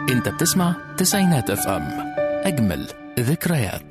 انت بتسمع تسعينات اف ام اجمل ذكريات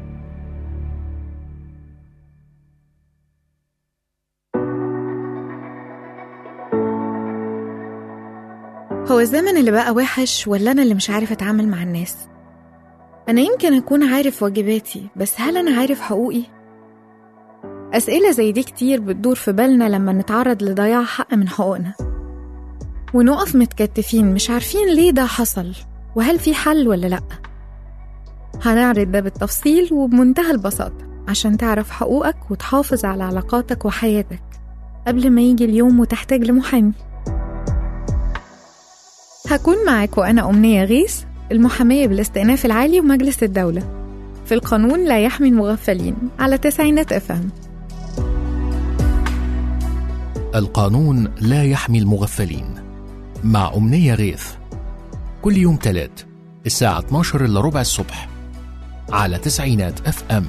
هو الزمن اللي بقى وحش ولا أنا اللي مش عارف أتعامل مع الناس؟ أنا يمكن أكون عارف واجباتي بس هل أنا عارف حقوقي؟ أسئلة زي دي كتير بتدور في بالنا لما نتعرض لضياع حق من حقوقنا ونقف متكتفين مش عارفين ليه ده حصل وهل في حل ولا لأ هنعرض ده بالتفصيل وبمنتهى البساطة عشان تعرف حقوقك وتحافظ على علاقاتك وحياتك قبل ما يجي اليوم وتحتاج لمحامي هكون معاك وأنا أمنية غيث المحامية بالاستئناف العالي ومجلس الدولة في القانون لا يحمي المغفلين على تسعينات أفهم القانون لا يحمي المغفلين مع أمنية غيث كل يوم تلات الساعة 12 إلا ربع الصبح على تسعينات اف ام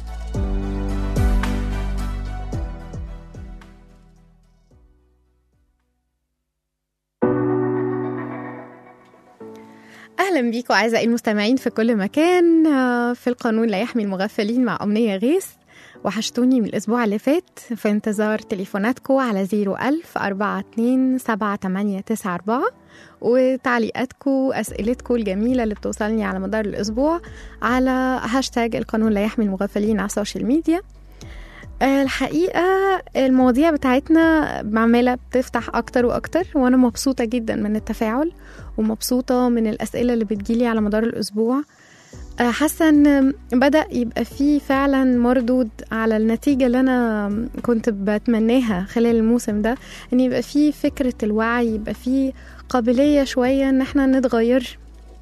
أهلا بيكم أعزائي المستمعين في كل مكان آه، في القانون لا يحمي المغفلين مع أمنية غيث وحشتوني من الأسبوع اللي فات في انتظار تليفوناتكم على 01000 42 7894 وتعليقاتكم أسئلتكم الجميلة اللي بتوصلني على مدار الأسبوع على هاشتاج القانون لا يحمي المغفلين على السوشيال ميديا آه، الحقيقة المواضيع بتاعتنا عمالة بتفتح أكتر وأكتر وأنا مبسوطة جدا من التفاعل ومبسوطة من الأسئلة اللي بتجيلي على مدار الأسبوع آه، حاسة إن بدأ يبقى فيه فعلا مردود على النتيجة اللي أنا كنت بتمناها خلال الموسم ده إن يبقى فيه فكرة الوعي يبقى فيه قابلية شوية إن احنا نتغير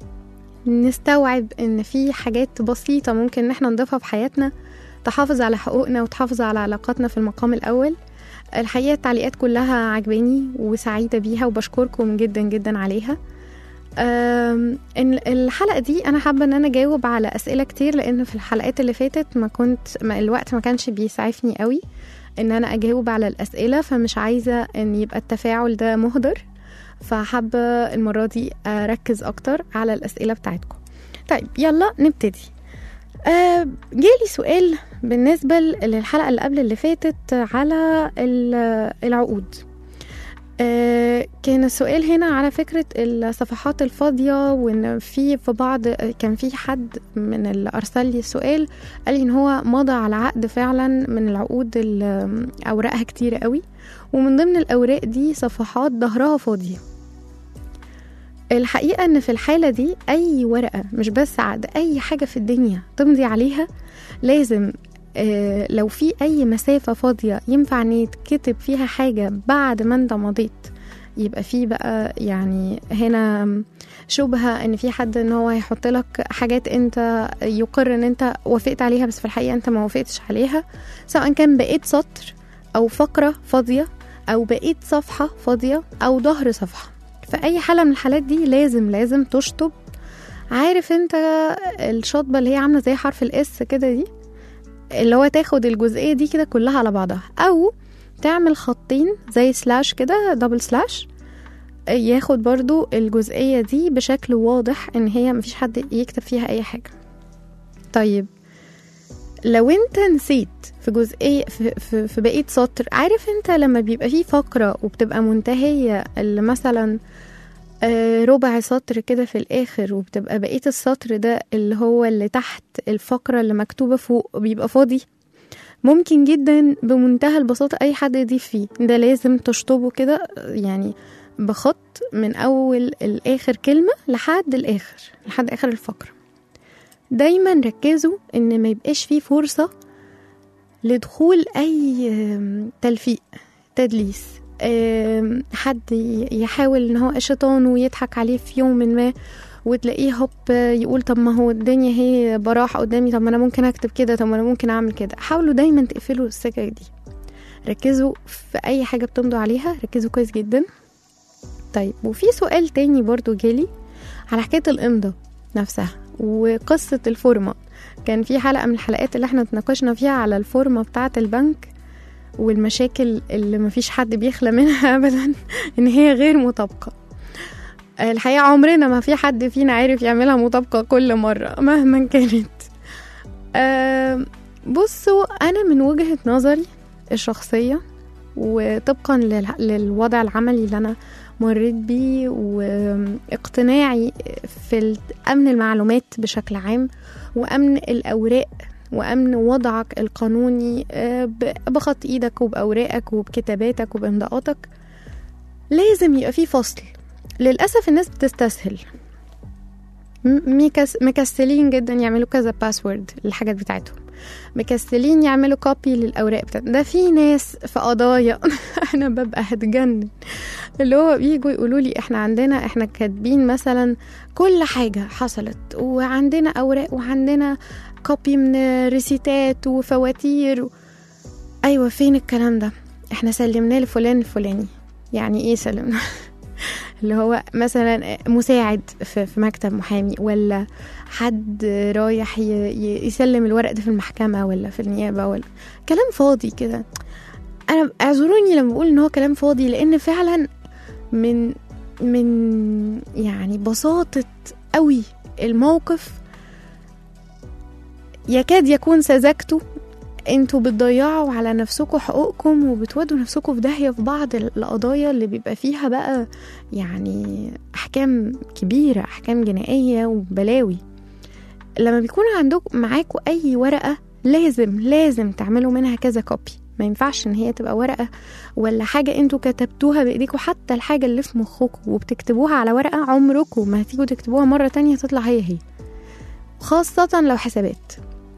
نستوعب إن في حاجات بسيطة ممكن إن احنا نضيفها في حياتنا تحافظ على حقوقنا وتحافظ على علاقاتنا في المقام الأول الحقيقة التعليقات كلها عجباني وسعيدة بيها وبشكركم جدا جدا عليها أم، إن الحلقة دي أنا حابة إن أنا أجاوب على أسئلة كتير لأن في الحلقات اللي فاتت ما كنت ما الوقت ما كانش بيسعفني قوي إن أنا أجاوب على الأسئلة فمش عايزة إن يبقى التفاعل ده مهدر فحابة المرة دي أركز أكتر على الأسئلة بتاعتكم طيب يلا نبتدي آه جالي سؤال بالنسبة للحلقة اللي قبل اللي فاتت على ال- العقود آه كان السؤال هنا على فكرة الصفحات الفاضية وإن في في بعض كان في حد من اللي أرسل لي السؤال قال لي إن هو مضى على عقد فعلا من العقود اللي أوراقها كتير قوي ومن ضمن الأوراق دي صفحات ظهرها فاضية الحقيقة إن في الحالة دي أي ورقة مش بس عقد أي حاجة في الدنيا تمضي عليها لازم آه، لو في أي مسافة فاضية ينفع إن يتكتب فيها حاجة بعد ما أنت مضيت يبقى في بقى يعني هنا شبهة إن في حد إن هو هيحط لك حاجات أنت يقر إن أنت وافقت عليها بس في الحقيقة أنت ما وافقتش عليها سواء كان بقيت سطر أو فقرة فاضية أو بقيت صفحة فاضية أو ظهر صفحة في أي حالة من الحالات دي لازم لازم تشطب عارف انت الشطبة اللي هي عاملة زي حرف الاس كده دي اللي هو تاخد الجزئية دي كده كلها على بعضها أو تعمل خطين زي سلاش كده دبل سلاش ياخد برضو الجزئية دي بشكل واضح ان هي مفيش حد يكتب فيها اي حاجة طيب لو انت نسيت في جزئية في, في, في بقية سطر عارف انت لما بيبقى فيه فقرة وبتبقى منتهية اللي مثلا آه، ربع سطر كده في الآخر وبتبقى بقية السطر ده اللي هو اللي تحت الفقرة اللي مكتوبة فوق بيبقى فاضي ممكن جدا بمنتهى البساطة أي حد يضيف فيه ده لازم تشطبه كده يعني بخط من أول الآخر كلمة لحد الآخر لحد آخر الفقرة دايما ركزوا إن ما يبقاش فيه فرصة لدخول أي آم، تلفيق تدليس آم، حد ي- يحاول ان هو شيطان ويضحك عليه في يوم ما وتلاقيه هوب يقول طب ما هو الدنيا هي براح قدامي طب ما انا ممكن اكتب كده طب ما انا ممكن اعمل كده حاولوا دايما تقفلوا السكك دي ركزوا في اي حاجه بتمضوا عليها ركزوا كويس جدا طيب وفي سؤال تاني برضو جالي على حكايه الامضاء نفسها وقصه الفورمه كان في حلقه من الحلقات اللي احنا اتناقشنا فيها على الفورمه بتاعه البنك والمشاكل اللي مفيش حد بيخلى منها ابدا ان هي غير مطابقه الحقيقة عمرنا ما في حد فينا عارف يعملها مطابقة كل مرة مهما كانت آه بصوا أنا من وجهة نظري الشخصية وطبقا لل- للوضع العملي اللي أنا مريت بيه واقتناعي في أمن المعلومات بشكل عام وأمن الأوراق وأمن وضعك القانوني آه، ب- بخط إيدك وبأوراقك وبكتاباتك وبإمضاءاتك لازم يبقى في فصل للأسف الناس بتستسهل م- ميكس مكسلين جدا يعملوا كذا باسورد للحاجات بتاعتهم مكسلين يعملوا كوبي للأوراق بتاعتهم ده في ناس في قضايا أنا ببقى هتجنن اللي هو بيجوا يقولوا لي احنا عندنا احنا كاتبين مثلا كل حاجة حصلت وعندنا أوراق وعندنا كوبي من ريسيتات وفواتير و... أيوة فين الكلام ده احنا سلمناه لفلان الفلاني يعني ايه سلمنا اللي هو مثلا مساعد في في مكتب محامي ولا حد رايح ي- ي- يسلم الورق ده في المحكمة ولا في النيابة ولا كلام فاضي كده أنا اعذروني لما بقول إن هو كلام فاضي لأن فعلا من من يعني بساطة قوي الموقف يكاد يكون سذاجته انتوا بتضيعوا على نفسكم حقوقكم وبتودوا نفسكم في داهية في بعض القضايا اللي بيبقى فيها بقى يعني أحكام كبيرة أحكام جنائية وبلاوي لما بيكون عندكم معاكم أي ورقة لازم لازم تعملوا منها كذا كوبي ما ينفعش ان هي تبقى ورقة ولا حاجة انتوا كتبتوها بايديكم حتى الحاجة اللي في مخكم وبتكتبوها على ورقة عمركم ما هتيجوا تكتبوها مرة تانية تطلع هي هي خاصة لو حسابات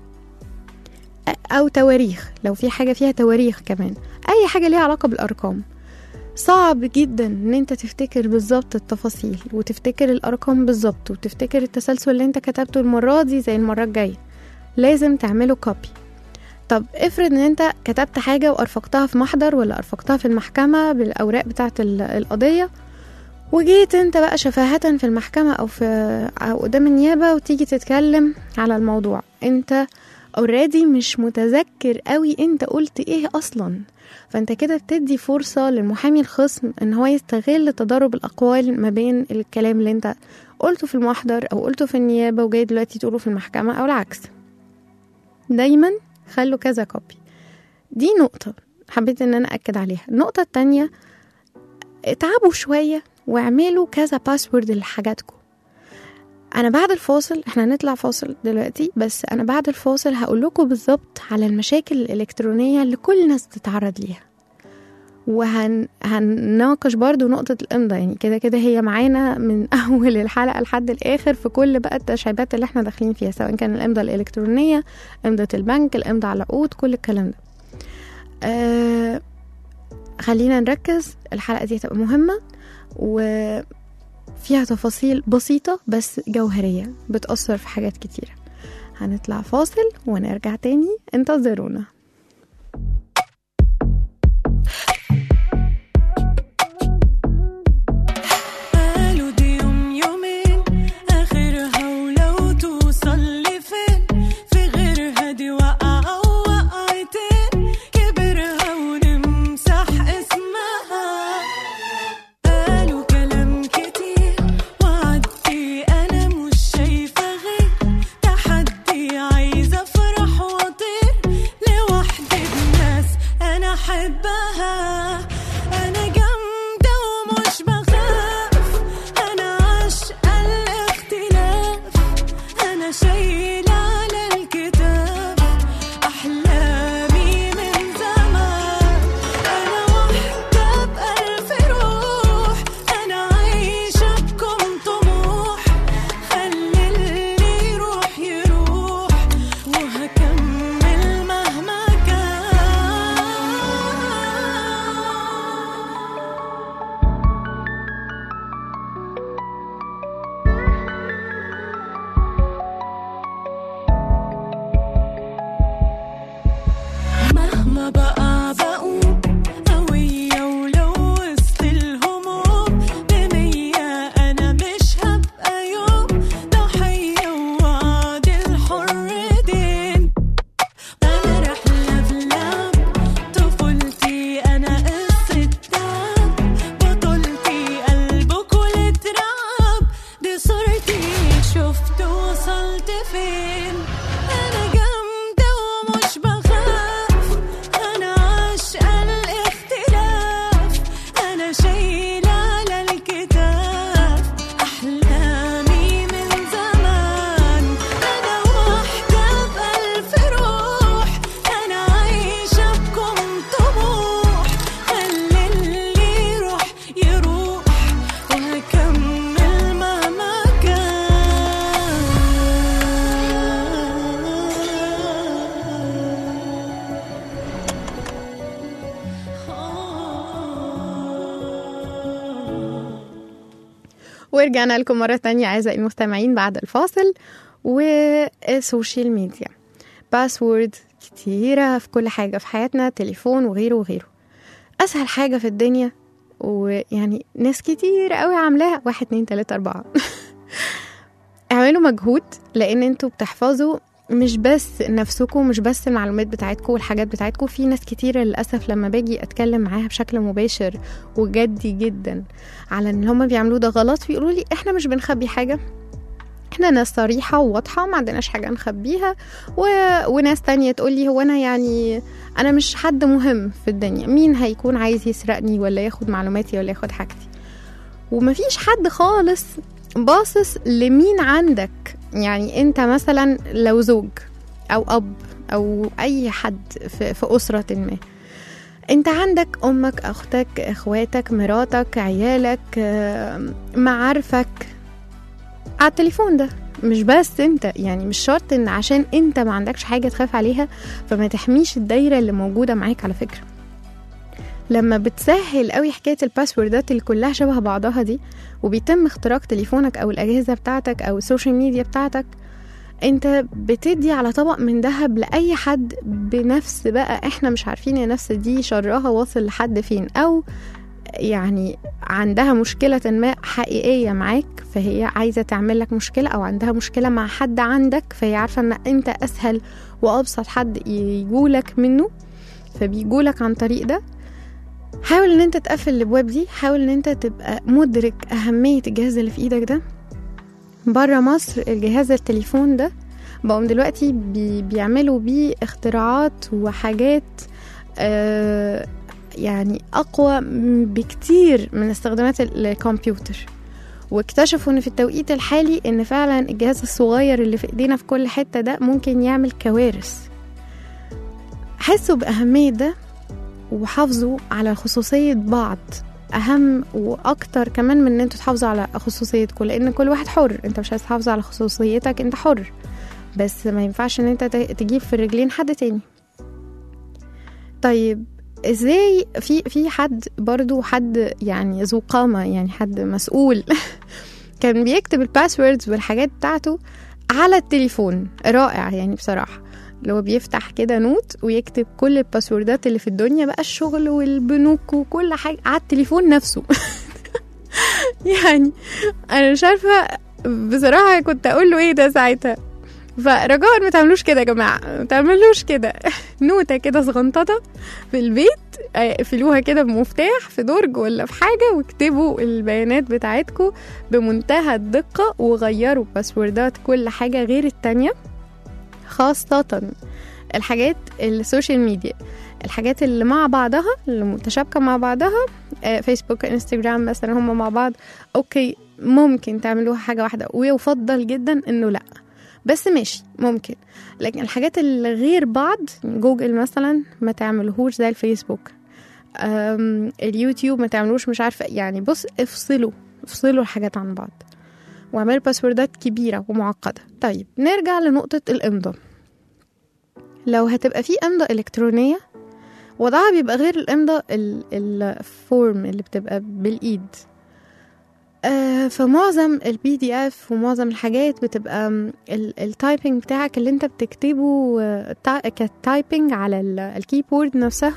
او تواريخ لو في حاجه فيها تواريخ كمان اي حاجه ليها علاقه بالارقام صعب جدا ان انت تفتكر بالظبط التفاصيل وتفتكر الارقام بالظبط وتفتكر التسلسل اللي انت كتبته المره دي زي المره الجايه لازم تعمله كوبي طب افرض ان انت كتبت حاجه وارفقتها في محضر ولا ارفقتها في المحكمه بالاوراق بتاعه ال- القضيه وجيت انت بقى شفاهة في المحكمة او في أو قدام النيابة وتيجي تتكلم على الموضوع انت اوريدي مش متذكر قوي انت قلت ايه اصلا فانت كده بتدي فرصة للمحامي الخصم ان هو يستغل تضارب الاقوال ما بين الكلام اللي انت قلته في المحضر او قلته في النيابة وجاي دلوقتي تقوله في المحكمة او العكس دايما خلوا كذا كوبي دي نقطة حبيت ان انا اكد عليها النقطة التانية اتعبوا شوية واعملوا كذا باسورد لحاجاتكم انا بعد الفاصل احنا هنطلع فاصل دلوقتي بس انا بعد الفاصل هقول لكم بالظبط على المشاكل الالكترونيه اللي كل الناس بتتعرض ليها وهن هنناقش برضو نقطة الإمضاء يعني كده كده هي معانا من أول الحلقة لحد الآخر في كل بقى التشعيبات اللي احنا داخلين فيها سواء كان الإمضاء الإلكترونية إمضاء البنك الإمضاء على العقود كل الكلام ده آه خلينا نركز الحلقة دي هتبقى مهمة وفيها تفاصيل بسيطة بس جوهرية بتأثر في حاجات كتيرة هنطلع فاصل ونرجع تاني انتظرونا قالوا دي يوم يومين آخرها ولو توصل لفين في غيرها دي وقعة ووقعتين كبرها ونمسح اسمها قالوا كلام كتير وعدي أنا مش شايفة غير تحدي عايزة أفرح وأطير لو ورجعنا لكم مرة تانية أعزائي المستمعين بعد الفاصل والسوشيال ميديا باسورد كتيرة في كل حاجة في حياتنا تليفون وغيره وغيره أسهل حاجة في الدنيا ويعني ناس كتير قوي عاملاها واحد اتنين تلاتة أربعة اعملوا مجهود لأن انتوا بتحفظوا مش بس نفسكم مش بس المعلومات بتاعتكم والحاجات بتاعتكم في ناس كتيرة للأسف لما باجي أتكلم معاها بشكل مباشر وجدي جدا على ان هما بيعملوه ده غلط بيقولوا لي احنا مش بنخبي حاجة احنا ناس صريحة وواضحة ما عندناش حاجة نخبيها و... وناس تانية تقول لي هو انا يعني انا مش حد مهم في الدنيا مين هيكون عايز يسرقني ولا ياخد معلوماتي ولا ياخد حاجتي ومفيش حد خالص باصص لمين عندك يعني انت مثلا لو زوج او اب او اي حد في, في اسره ما انت عندك امك اختك اخواتك مراتك عيالك آه، معارفك على التليفون ده مش بس انت يعني مش شرط ان عشان انت ما عندكش حاجه تخاف عليها فما تحميش الدايره اللي موجوده معاك على فكره لما بتسهل قوي حكايه الباسوردات اللي كلها شبه بعضها دي وبيتم اختراق تليفونك او الاجهزه بتاعتك او السوشيال ميديا بتاعتك انت بتدي على طبق من ذهب لاي حد بنفس بقى احنا مش عارفين النفس دي شرها واصل لحد فين او يعني عندها مشكلة ما حقيقية معاك فهي عايزة تعمل لك مشكلة أو عندها مشكلة مع حد عندك فهي عارفة إن أنت أسهل وأبسط حد يجولك منه فبيجولك عن طريق ده حاول ان انت تقفل الابواب دي حاول ان انت تبقى مدرك اهمية الجهاز اللي في ايدك ده بره مصر الجهاز التليفون ده بقوا دلوقتي بي بيعملوا بيه اختراعات وحاجات آه يعني اقوى بكتير من استخدامات الكمبيوتر واكتشفوا ان في التوقيت الحالي ان فعلا الجهاز الصغير اللي في ايدينا في كل حتة ده ممكن يعمل كوارث حسوا بأهمية ده وحافظوا على خصوصية بعض أهم وأكتر كمان من إن انتوا تحافظوا على خصوصيتكم لأن كل واحد حر انت مش عايز تحافظ على خصوصيتك انت حر بس ما ينفعش ان انت تجيب في الرجلين حد تاني طيب ازاي في في حد برضو حد يعني ذو قامة يعني حد مسؤول كان بيكتب الباسوردز والحاجات بتاعته على التليفون رائع يعني بصراحة اللي هو بيفتح كده نوت ويكتب كل الباسوردات اللي في الدنيا بقى الشغل والبنوك وكل حاجة على التليفون نفسه يعني انا مش عارفة بصراحة كنت اقول له ايه ده ساعتها فرجاء ما تعملوش كده يا جماعة ما تعملوش كده نوتة كده صغنططة في البيت اقفلوها كده بمفتاح في درج ولا في حاجة واكتبوا البيانات بتاعتكم بمنتهى الدقة وغيروا باسوردات كل حاجة غير التانية خاصة الحاجات السوشيال ميديا الحاجات اللي مع بعضها اللي متشابكة مع بعضها آه، فيسبوك انستجرام مثلا هم مع بعض اوكي ممكن تعملوها حاجة واحدة ويفضل جدا انه لا بس ماشي ممكن لكن الحاجات اللي غير بعض جوجل مثلا ما تعملهوش زي الفيسبوك أم، اليوتيوب ما تعملوش مش عارفة يعني بص افصلوا افصلوا الحاجات عن بعض واعملوا باسوردات كبيرة ومعقدة طيب نرجع لنقطة الإمضاء لو هتبقى في إمضاء إلكترونية وضعها بيبقى غير الإمضاء ال- الفورم اللي بتبقى بالإيد آه، فمعظم البي دي اف ومعظم الحاجات بتبقى م، ال- التايبنج بتاعك اللي انت بتكتبه آه، تا- كتايبنج على ال- الكيبورد نفسها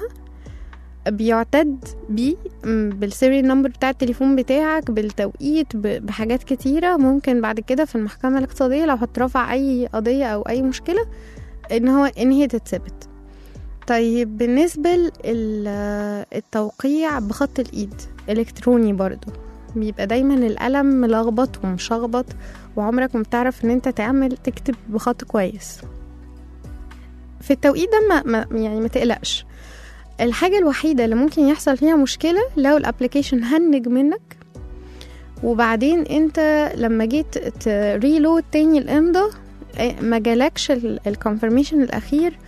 بيعتد بيه م، بالسيريال نمبر بتاع التليفون بتاعك بالتوقيت ب- بحاجات كتيرة ممكن بعد كده في المحكمة الاقتصادية لو هترفع أي قضية أو أي مشكلة إن هو إن هي تتثبت طيب بالنسبة للتوقيع بخط الإيد إلكتروني برضو بيبقى دايما القلم ملخبط ومشخبط وعمرك ما بتعرف ان انت تعمل تكتب بخط كويس في التوقيت ده ما ما- يعني ما تقلقش الحاجة الوحيدة اللي ممكن يحصل فيها مشكلة لو الابليكيشن هنج منك وبعدين انت لما جيت تريلود تاني الامضة اه، ما جالكش الكونفرميشن الاخير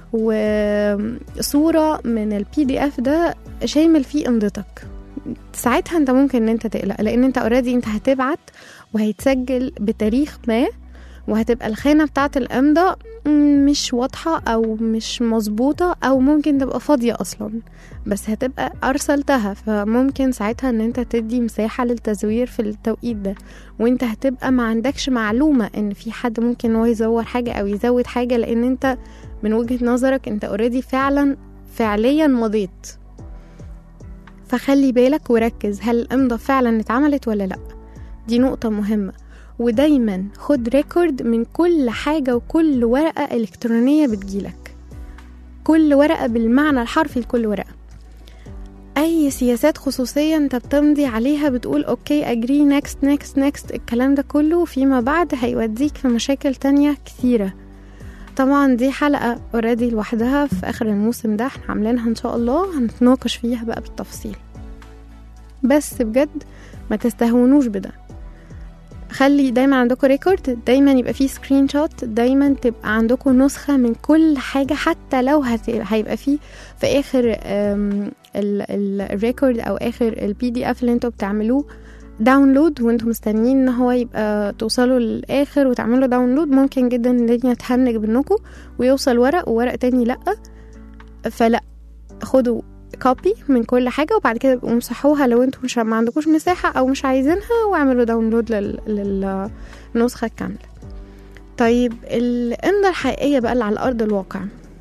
وصورة من البي دي اف ده شامل فيه امضتك ساعتها انت ممكن ان انت تقلق لان انت اوريدي انت هتبعت وهيتسجل بتاريخ ما وهتبقى الخانة بتاعة الإمضة م- مش واضحة أو مش مظبوطة أو ممكن تبقى فاضية أصلا بس هتبقى أرسلتها فممكن ساعتها إن أنت تدي مساحة للتزوير في التوقيت ده وانت هتبقى ما عندكش معلومة ان في حد ممكن هو يزور حاجة او يزود حاجة لان انت من وجهة نظرك انت اوريدي فعلا فعليا مضيت فخلي بالك وركز هل الامضة فعلا اتعملت ولا لا دي نقطة مهمة ودايما خد ريكورد من كل حاجة وكل ورقة إلكترونية بتجيلك كل ورقة بالمعنى الحرفي لكل ورقة اي سياسات خصوصية انت بتمضي عليها بتقول اوكي اجري نيكست نيكست نيكست الكلام ده كله فيما بعد هيوديك في مشاكل تانية كثيرة طبعا دي حلقة اوريدي لوحدها في اخر الموسم ده احنا عاملينها ان شاء الله هنتناقش فيها بقى بالتفصيل بس بجد ما تستهونوش بده خلي دايما عندكم ريكورد دايما يبقى فيه سكرين شوت دايما تبقى عندكم نسخة من كل حاجة حتى لو هت... هيبقى فيه في اخر أم، ال- ال- الريكورد او اخر البي دي اف اللي انتوا بتعملوه داونلود وانتوا مستنيين ان هو يبقى توصلوا للاخر وتعملوا داونلود ممكن جدا الدنيا تهنج منكم ويوصل ورق وورق تاني لا فلا خدوا كوبي من كل حاجة وبعد كده بقوا امسحوها لو انتوا مش ما عندكوش مساحة او مش عايزينها واعملوا داونلود لل- للنسخة الكاملة طيب الإمضة الحقيقية بقى اللي على أرض الواقع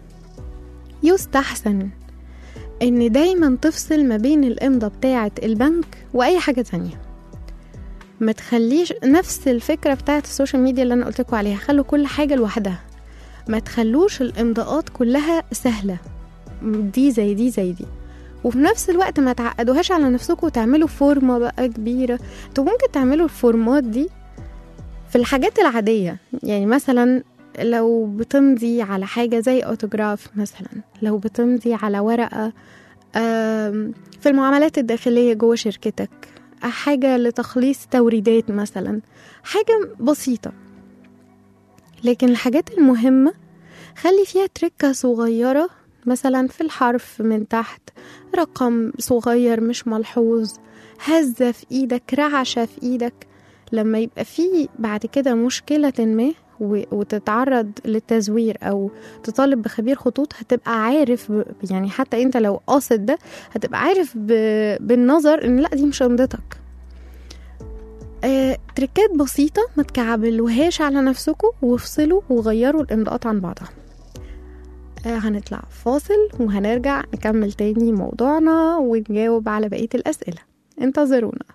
يستحسن ان دايما تفصل ما بين الامضة بتاعة البنك واي حاجة تانية ما تخليش نفس الفكرة بتاعة السوشيال ميديا اللي انا قلتلكوا عليها خلوا كل حاجة لوحدها ما تخلوش الامضاءات كلها سهلة دي زي دي زي دي وفي نفس الوقت ما تعقدوهاش على نفسكم وتعملوا فورمة بقى كبيرة انتوا ممكن تعملوا الفورمات دي في الحاجات العادية يعني مثلا لو بتمضي على حاجة زي اوتوجراف مثلا لو بتمضي على ورقة آم، في المعاملات الداخلية جوه شركتك حاجة لتخليص توريدات مثلا حاجة بسيطة لكن الحاجات المهمة خلي فيها تركة صغيرة مثلا في الحرف من تحت رقم صغير مش ملحوظ هزة في ايدك رعشة في ايدك لما يبقى في بعد كده مشكلة ما و- وتتعرض للتزوير او تطالب بخبير خطوط هتبقى عارف ب- يعني حتى انت لو قاصد ده هتبقى عارف ب- بالنظر ان لا دي مش امضتك آه، تركات بسيطة ما تكعبلوهاش على نفسكم وافصلوا وغيروا الامضاءات عن بعضها آه، هنطلع فاصل وهنرجع نكمل تاني موضوعنا ونجاوب على بقية الأسئلة انتظرونا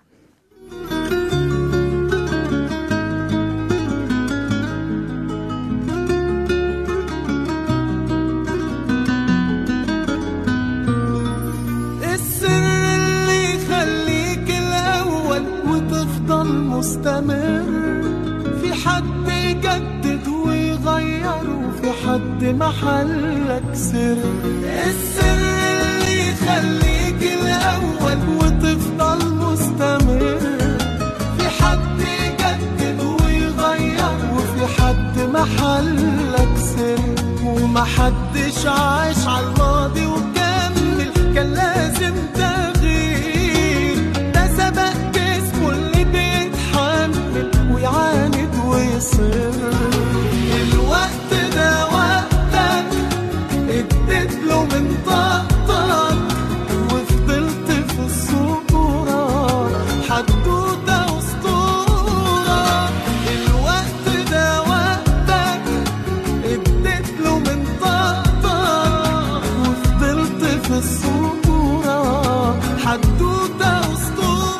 السر اللي يخليك الأول وتفضل مستمر في حد يجدد ويغير وفي حد محلك سر السر اللي يخليك الأول وتفضل مستمر في حد يجدد ويغير وفي حد محلك سر ومحدش عاش على الماضي وكمل كان لازم تغيير ده سبق جسمه اللي بيتحمل ويعاند ويصر الوقت ده وقتك اديت له من طاقتك وفضلت في الصورة حدوتة أسطورة الوقت ده وقتك اديت له من طاقتك وفضلت في الصورة حدوتة أسطورة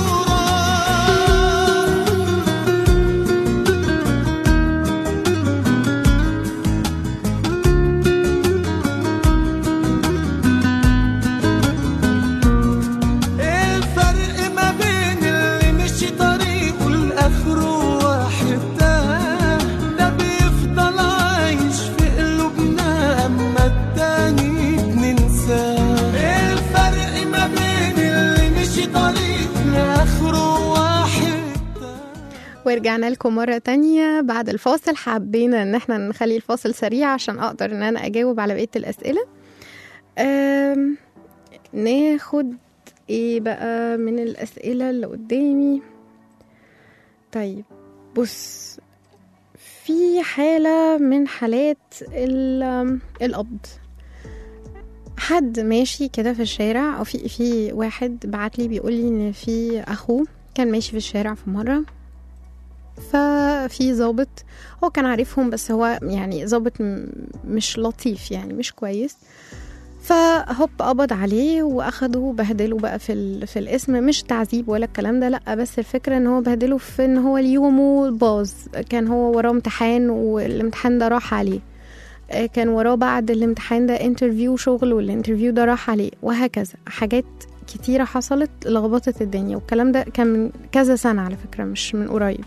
الفرق ما بين اللي مشي طريقه لآخره واحد ده ده بيفضل عايش في قلوبنا أما التاني بننساه الفرق ما بين اللي مشي طريقه لآخره واحد ده ورجعنا لكم مرة تانية بعد الفاصل حبينا ان احنا نخلي الفاصل سريع عشان اقدر ان انا اجاوب على بقية الاسئلة أم ناخد ايه بقى من الاسئلة اللي قدامي طيب بص في حالة من حالات ال- القبض حد ماشي كده في الشارع او في في واحد بعت لي بيقول لي ان في اخوه كان ماشي في الشارع في مره ففي ضابط هو كان عارفهم بس هو يعني ضابط م- مش لطيف يعني مش كويس فهوب قبض عليه واخده بهدله بقى في ال... في الاسم مش تعذيب ولا الكلام ده لا بس الفكره ان هو بهدله في ان هو اليومه باظ كان هو وراه امتحان والامتحان ده راح عليه آه، كان وراه بعد الامتحان ده انترفيو شغل والانترفيو ده راح عليه وهكذا حاجات كتيرة حصلت لخبطت الدنيا والكلام ده كان من كذا سنة على فكرة مش من قريب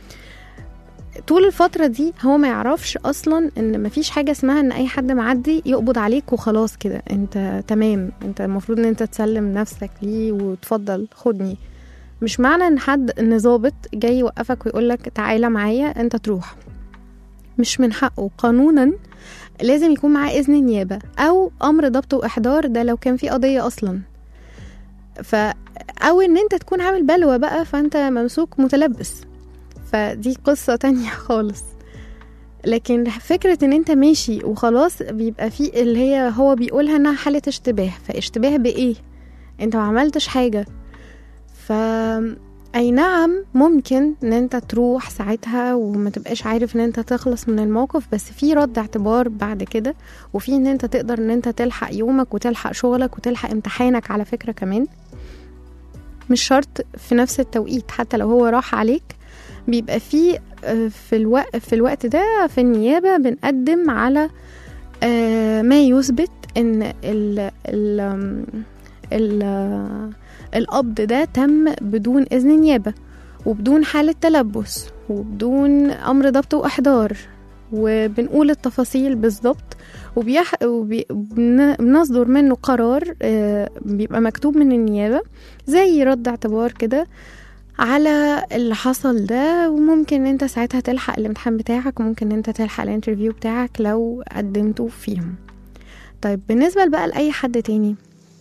طول الفترة دي هو ما يعرفش أصلا إن مفيش حاجة اسمها إن أي حد معدي يقبض عليك وخلاص كده أنت تمام أنت المفروض إن أنت تسلم نفسك ليه وتفضل خدني مش معنى إن حد إن ظابط جاي يوقفك ويقولك تعالى معايا أنت تروح مش من حقه قانونا لازم يكون معاه إذن نيابة أو أمر ضبط وإحضار ده لو كان في قضية أصلا ف أو إن أنت تكون عامل بلوى بقى فأنت ممسوك متلبس فدي قصة تانية خالص لكن فكرة ان انت ماشي وخلاص بيبقى في اللي هي هو بيقولها انها حالة اشتباه فاشتباه بايه انت ما عملتش حاجة ف اي نعم ممكن ان انت تروح ساعتها وما تبقاش عارف ان انت تخلص من الموقف بس في رد اعتبار بعد كده وفي ان انت تقدر ان انت تلحق يومك وتلحق شغلك وتلحق امتحانك على فكرة كمان مش شرط في نفس التوقيت حتى لو هو راح عليك بيبقى في آه، في الوقت في الوقت ده في النيابة بنقدم على آه، ما يثبت ان ال ال آم، ال آه، القبض ده تم بدون إذن نيابة وبدون حالة تلبس وبدون أمر ضبط وإحضار وبنقول التفاصيل بالظبط وبيح... وبي... بن- بنصدر منه قرار آه، بيبقى مكتوب من النيابة زي رد اعتبار كده على اللي حصل ده وممكن انت ساعتها تلحق الامتحان بتاعك وممكن انت تلحق الانترفيو بتاعك لو قدمته فيهم طيب بالنسبة بقى لأي حد تاني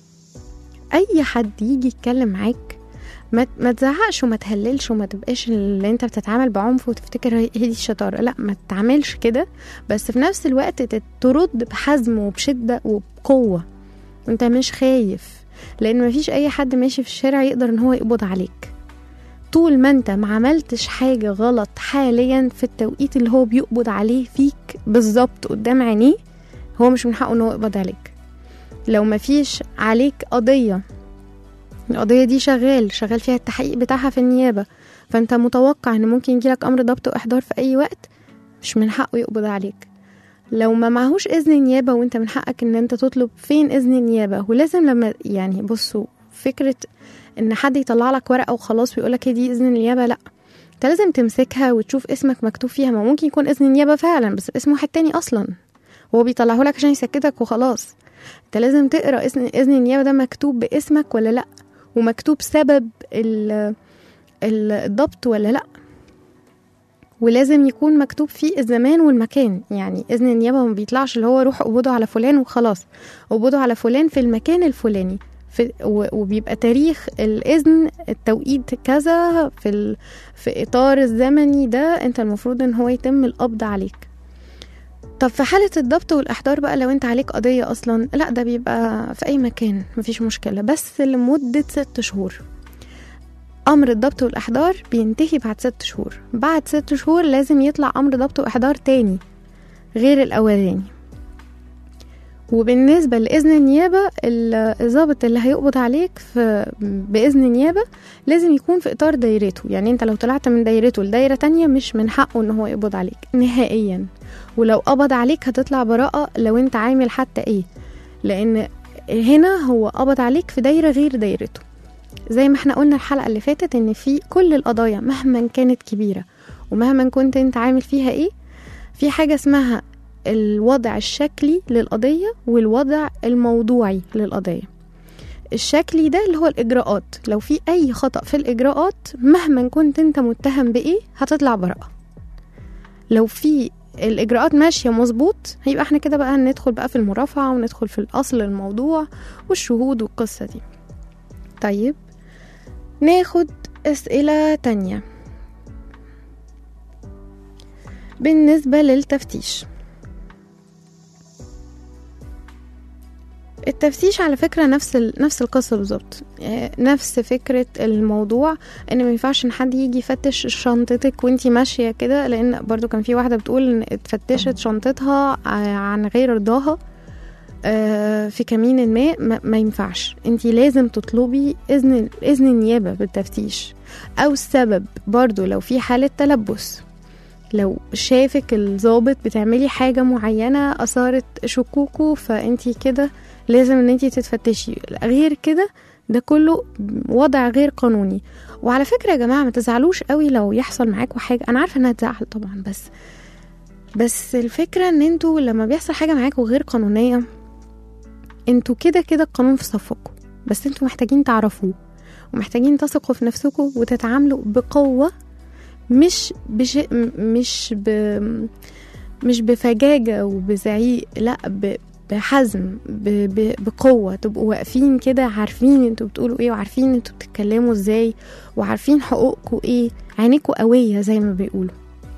أي حد يجي يتكلم معاك ما ما تزعقش وما تهللش وما تبقاش اللي انت بتتعامل بعنف وتفتكر هي هي دي الشطارة لا ما تتعاملش كده بس في نفس الوقت تت- ترد بحزم وبشدة وبقوة انت مش خايف لان مفيش اي حد ماشي في الشارع يقدر ان هو يقبض عليك طول ما انت ما عملتش حاجة غلط حاليا في التوقيت اللي هو بيقبض عليه فيك بالظبط قدام عينيه هو مش من حقه ان هو يقبض عليك لو ما فيش عليك قضية القضية دي شغال شغال فيها التحقيق بتاعها في النيابة فانت متوقع ان ممكن يجيلك امر ضبط واحضار في اي وقت مش من حقه يقبض عليك لو ما معهوش اذن نيابة وانت من حقك ان انت تطلب فين اذن النيابة ولازم لما يعني بصوا فكرة ان حد يطلع لك ورقة وخلاص ويقولك هي دي اذن النيابة لا انت لازم تمسكها وتشوف اسمك مكتوب فيها ما ممكن يكون اذن النيابة فعلا بس اسم واحد تاني اصلا هو بيطلعه لك عشان يسكتك وخلاص انت لازم تقرا اذن اذن النيابة ده مكتوب باسمك ولا لا ومكتوب سبب ال- ال- الضبط ولا لا ولازم يكون مكتوب فيه الزمان والمكان يعني اذن النيابه ما بيطلعش اللي هو روح قبضوا على فلان وخلاص قبضوا على فلان في المكان الفلاني في و- وبيبقى تاريخ الاذن التوقيت كذا في ال... في اطار الزمني ده انت المفروض ان هو يتم القبض عليك طب في حالة الضبط والإحضار بقى لو أنت عليك قضية أصلا لا ده بيبقى في أي مكان مفيش مشكلة بس لمدة ست شهور أمر الضبط والإحضار بينتهي بعد ست شهور بعد ست شهور لازم يطلع أمر ضبط وإحضار تاني غير الأولاني وبالنسبة لإذن النيابة ال- الضابط اللي هيقبض عليك في بإذن النيابة لازم يكون في إطار دايرته يعني أنت لو طلعت من دايرته لدايرة تانية مش من حقه إن هو يقبض عليك نهائيا ولو قبض عليك هتطلع براءة لو أنت عامل حتى إيه لأن هنا هو قبض عليك في دايرة غير دايرته زي ما احنا قلنا الحلقة اللي فاتت ان في كل القضايا مهما كانت كبيرة ومهما كنت انت عامل فيها ايه في حاجة اسمها الوضع الشكلي للقضية والوضع الموضوعي للقضية الشكلي ده اللي هو الإجراءات لو في أي خطأ في الإجراءات مهما كنت أنت متهم بإيه هتطلع براءة لو في الإجراءات ماشية مظبوط هيبقى احنا كده بقى ندخل بقى في المرافعة وندخل في الأصل الموضوع والشهود والقصة دي طيب ناخد أسئلة تانية بالنسبة للتفتيش التفتيش على فكرة نفس ال... نفس القصة بالظبط آه، نفس فكرة الموضوع ان ما ينفعش ان حد يجي يفتش شنطتك وانتي ماشية كده لان برضو كان في واحدة بتقول ان اتفتشت شنطتها ع- عن غير رضاها آه، في كمين ما ما, ما ينفعش انتي لازم تطلبي اذن اذن النيابة بالتفتيش او السبب برضو لو في حالة تلبس لو شافك الضابط بتعملي حاجة معينة أثارت شكوكه فانتي كده لازم ان انتي تتفتشي غير كده ده كله وضع غير قانوني وعلى فكرة يا جماعة ما تزعلوش قوي لو يحصل معاكوا حاجة انا عارفة انها تزعل طبعا بس بس الفكرة ان انتوا لما بيحصل حاجة معاكوا غير قانونية انتوا كده كده القانون في صفكم بس انتوا محتاجين تعرفوه ومحتاجين تثقوا في نفسكم وتتعاملوا بقوة مش بش... م- مش ب... مش بفجاجة وبزعيق لا ب... بحزم ب... ب... بقوة تبقوا واقفين كده عارفين انتوا بتقولوا ايه وعارفين انتوا بتتكلموا ازاي وعارفين حقوقكم ايه عينيكوا قوية زي ما بيقولوا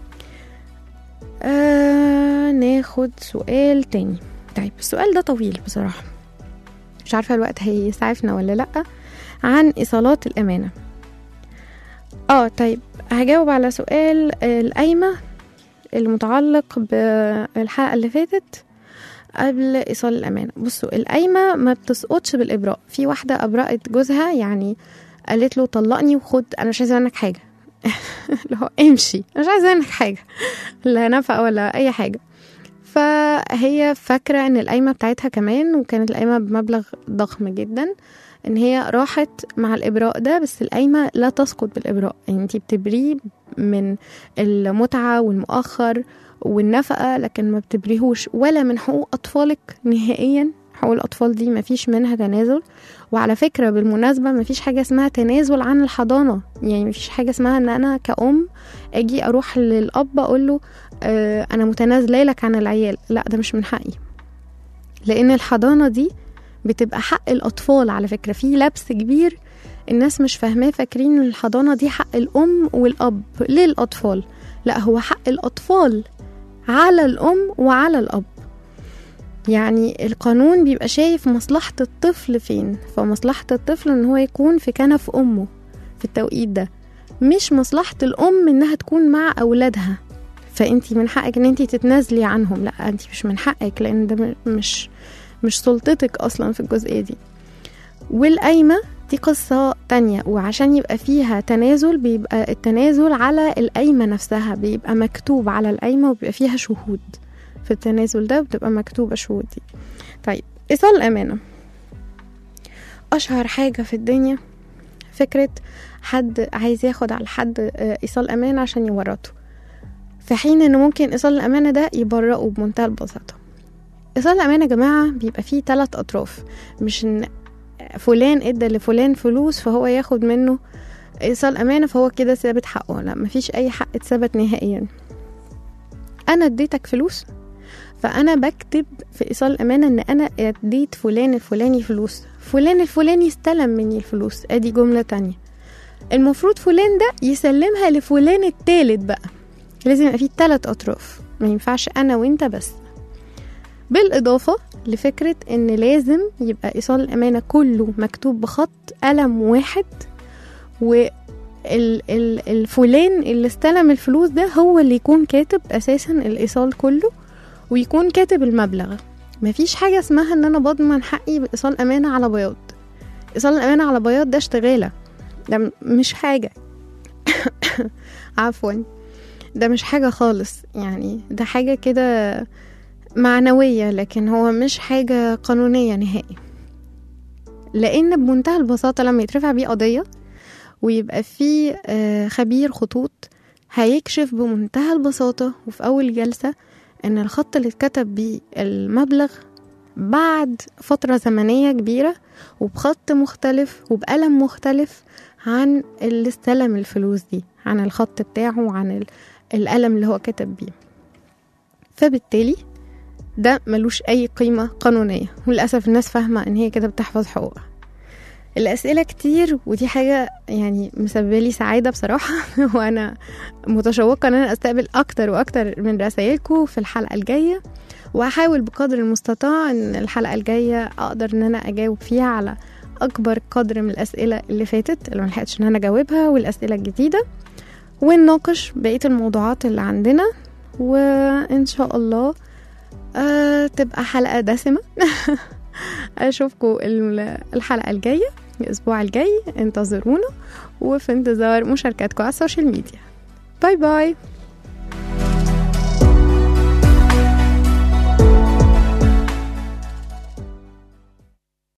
آه ناخد سؤال تاني طيب السؤال ده طويل بصراحة مش عارفة الوقت هيسعفنا ولا لأ عن إيصالات الأمانة اه طيب هجاوب على سؤال القايمة المتعلق بالحلقة اللي فاتت قبل إيصال الأمانة بصوا القايمة ما بتسقطش بالإبراء في واحدة أبرأت جوزها يعني قالت له طلقني وخد أنا مش عايزة منك حاجة اللي هو امشي أنا مش عايزة منك حاجة لا نفقة ولا أي حاجة فهي فاكرة ان القايمة بتاعتها كمان وكانت القايمة بمبلغ ضخم جدا ان هي راحت مع الابراء ده بس القايمة لا تسقط بالابراء يعني انتي بتبريه من المتعة والمؤخر والنفقة لكن ما بتبريهوش ولا من حقوق اطفالك نهائيا حقوق الاطفال دي ما فيش منها تنازل وعلى فكرة بالمناسبة ما فيش حاجة اسمها تنازل عن الحضانة يعني ما فيش حاجة اسمها ان انا كأم اجي اروح للاب اقول له آه، انا متنازله لك عن العيال لا ده مش من حقي لان الحضانه دي بتبقى حق الاطفال على فكره في لبس كبير الناس مش فاهماه فاكرين ان الحضانه دي حق الام والاب للاطفال لا هو حق الاطفال على الام وعلى الاب يعني القانون بيبقى شايف مصلحة الطفل فين فمصلحة الطفل ان هو يكون في كنف امه في التوقيت ده مش مصلحة الام انها تكون مع اولادها فانتي من حقك ان انتي تتنازلي عنهم لا انتي مش من حقك لان ده م- مش مش سلطتك اصلا في الجزئية دي والقايمة دي قصة تانية وعشان يبقى فيها تنازل بيبقى التنازل على القايمة نفسها بيبقى مكتوب على القايمة وبيبقى فيها شهود في التنازل ده بتبقى مكتوبة شهود دي طيب إيصال الأمانة أشهر حاجة في الدنيا فكرة حد عايز ياخد على حد آه، إيصال أمانة عشان يورطه في حين إن ممكن إيصال الأمانة ده يبرئه بمنتهى البساطة إيصال الأمانة يا جماعة بيبقى فيه تلات أطراف مش إن فلان ادى لفلان فلوس فهو ياخد منه ايصال امانه فهو كده ثابت حقه لا مفيش اي حق اتثبت نهائيا انا اديتك فلوس فانا بكتب في ايصال الامانه ان انا اديت فلان الفلاني فلوس فلان الفلاني استلم مني الفلوس ادي جمله تانية المفروض فلان ده يسلمها لفلان التالت بقى لازم يبقى فيه تلات اطراف ما ينفعش انا وانت بس بالإضافة لفكرة إن لازم يبقى إيصال الأمانة كله مكتوب بخط قلم واحد والفلان اللي استلم الفلوس ده هو اللي يكون كاتب أساسا الإيصال كله ويكون كاتب المبلغ مفيش حاجة اسمها إن أنا بضمن حقي بإيصال أمانة على بياض إيصال الأمانة على بياض ده اشتغالة ده م- مش حاجة عفوا ده مش حاجة خالص يعني ده حاجة كده معنوية لكن هو مش حاجة قانونية نهائي لأن بمنتهى البساطة لما يترفع بيه قضية ويبقى فيه آه، خبير خطوط هيكشف بمنتهى البساطة وفي أول جلسة إن الخط اللي اتكتب بيه المبلغ بعد فترة زمنية كبيرة وبخط مختلف وبقلم مختلف عن اللي استلم الفلوس دي عن الخط بتاعه وعن ال- القلم اللي هو كتب بيه فبالتالي ده ملوش أي قيمة قانونية وللأسف الناس فاهمة إن هي كده بتحفظ حقوقها الأسئلة كتير ودي حاجة يعني مسببة لي سعادة بصراحة وأنا متشوقة إن أنا أستقبل أكتر وأكتر من رسائلكم في الحلقة الجاية وهحاول بقدر المستطاع إن الحلقة الجاية أقدر إن أنا أجاوب فيها على أكبر قدر من الأسئلة اللي فاتت اللي ملحقتش إن أنا أجاوبها والأسئلة الجديدة ونناقش بقية الموضوعات اللي عندنا وإن شاء الله آه تبقى حلقة دسمة أشوفكم ال- الحلقة الجاية الأسبوع الجاي انتظرونا وفي انتظار مشاركاتكم على السوشيال ميديا باي باي